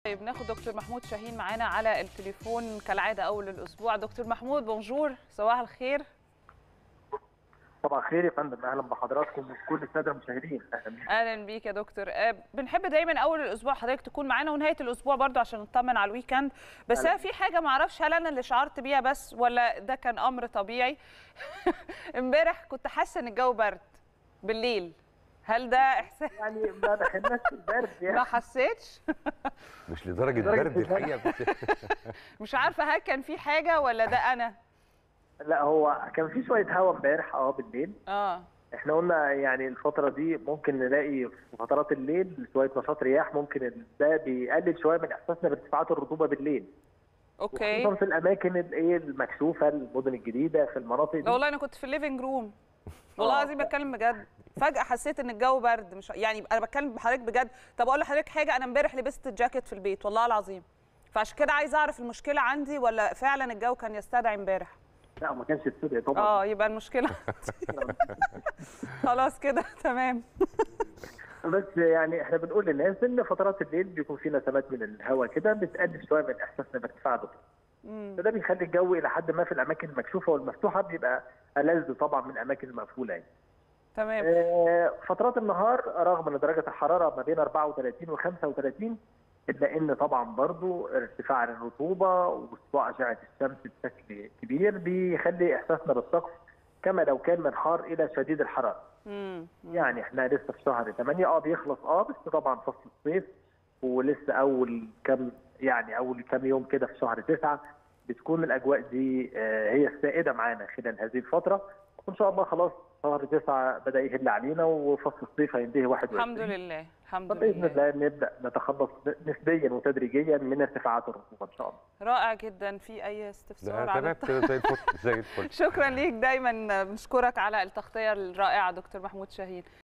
طيب ناخد دكتور محمود شاهين معانا على التليفون كالعاده اول الاسبوع دكتور محمود بونجور صباح الخير طبعا خير يا فندم اهلا بحضراتكم وكل الساده المشاهدين اهلا بيكم اهلا بيك يا دكتور أه بنحب دايما اول الاسبوع حضرتك تكون معانا ونهايه الاسبوع برضو عشان نطمن على الويكند بس أهلا. انا في حاجه ما اعرفش هل انا اللي شعرت بيها بس ولا ده كان امر طبيعي امبارح كنت حاسه ان الجو برد بالليل هل ده احساس يعني ما دخلناش في البرد ما يعني حسيتش مش لدرجه لدرجة برد البرد. الحقيقه بس مش عارفه هل كان في حاجه ولا ده انا لا هو كان في شويه هواء امبارح اه بالليل اه احنا قلنا يعني الفتره دي ممكن نلاقي في فترات الليل شويه نشاط رياح ممكن ده بيقلل شويه من احساسنا بارتفاعات الرطوبه بالليل اوكي خصوصا في الاماكن الايه المكشوفه المدن الجديده في المناطق لا دي والله انا كنت في الليفنج روم والله آه. العظيم بتكلم بجد فجاه حسيت ان الجو برد مش يعني انا بتكلم بحضرتك بجد طب اقول لحضرتك حاجه انا امبارح لبست جاكيت في البيت والله العظيم فعشان كده عايزه اعرف المشكله عندي ولا فعلا الجو كان يستدعي امبارح لا ما كانش السوريا طبعا اه يبقى المشكله خلاص كده تمام بس يعني احنا بنقول للناس ان فترات الليل بيكون في نسمات من الهواء كده بتقلل شويه من احساسنا بارتفاع الرطوبه مم. فده بيخلي الجو الى حد ما في الاماكن المكشوفه والمفتوحه بيبقى ألذ طبعا من الاماكن المقفوله يعني. تمام آه، فترات النهار رغم ان درجه الحراره ما بين 34 و 35 الا ان طبعا برضو ارتفاع الرطوبه وسطوع اشعه الشمس بشكل كبير بيخلي احساسنا بالطقس كما لو كان من حار الى شديد الحراره. مم. مم. يعني احنا لسه في شهر 8 اه بيخلص اه بس طبعا فصل الصيف ولسه اول كم يعني اول كم يوم كده في شهر 9 بتكون الاجواء دي آه، هي السائده معانا خلال هذه الفتره وان شاء الله خلاص شهر 9 بدا يهل علينا وفصل الصيف هينتهي 21 الحمد لله الحمد فباذن لله الله نبدا نتخلص نسبيا وتدريجيا من ارتفاعات الرطوبه ان شاء الله رائع جدا في اي استفسار ده على تمام كده زي الفل زي الفل شكرا ليك دايما بنشكرك على التغطيه الرائعه دكتور محمود شاهين